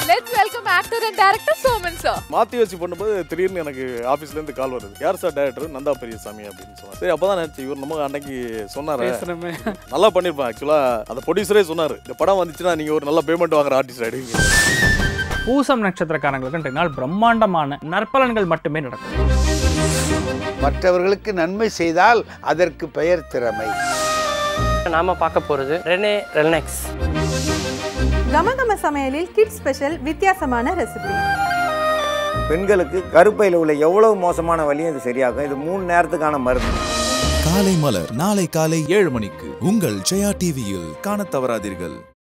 let's welcome actor and director Soman sir மாற்றி வச்சு பண்ணும்போது திடீர்னு எனக்கு ஆஃபீஸ்லேருந்து கால் வருது யார் சார் டேரக்டர் நந்தா பெரியசாமி அப்படின்னு சொன்னார் சரி அப்போ தான் நினச்சி இவர் நம்ம அன்னைக்கு சொன்னார் பேசுறமே நல்லா பண்ணியிருப்பேன் ஆக்சுவலாக அந்த ப்ரொடியூசரே சொன்னார் இந்த படம் வந்துச்சுன்னா நீங்கள் ஒரு நல்ல பேமெண்ட் வாங்குற ஆர்டிஸ்ட் ஆயிடுவீங்க பூசம் நட்சத்திரக்காரங்களுக்கு இன்றைய நாள் பிரம்மாண்டமான நற்பலன்கள் மட்டுமே நடக்கும் மற்றவர்களுக்கு நன்மை செய்தால் அதற்கு பெயர் திறமை நாம பார்க்க போறது ரெனே ரெல்னெக்ஸ் கமகம சமையலில் கிட்ஸ் ஸ்பெஷல் வித்தியாசமான ரெசிபி பெண்களுக்கு கருப்பையில் உள்ள எவ்வளவு மோசமான வலியும் இது சரியாகும் இது மூணு நேரத்துக்கான மருந்து காலை மலர் நாளை காலை ஏழு மணிக்கு உங்கள் ஜெயா டிவியில் காணத் தவறாதீர்கள்